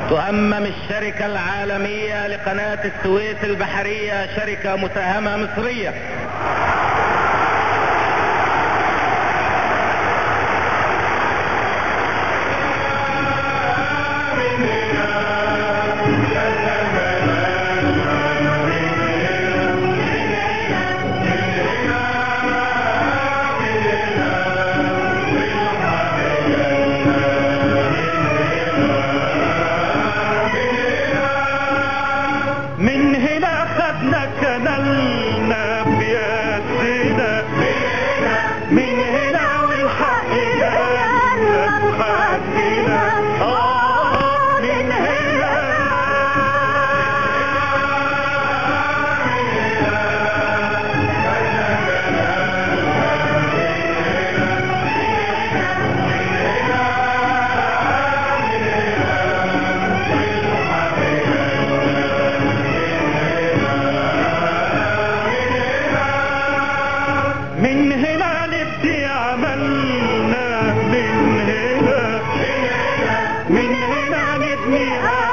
تؤمم الشركة العالمية لقناة السويس البحرية شركة مساهمة مصرية من هنا خدنا كنالنا بيدنا من هنا والحق جالنا بحقنا آه من هنا من هنا نبدي عملنا من هنا من هنا نبني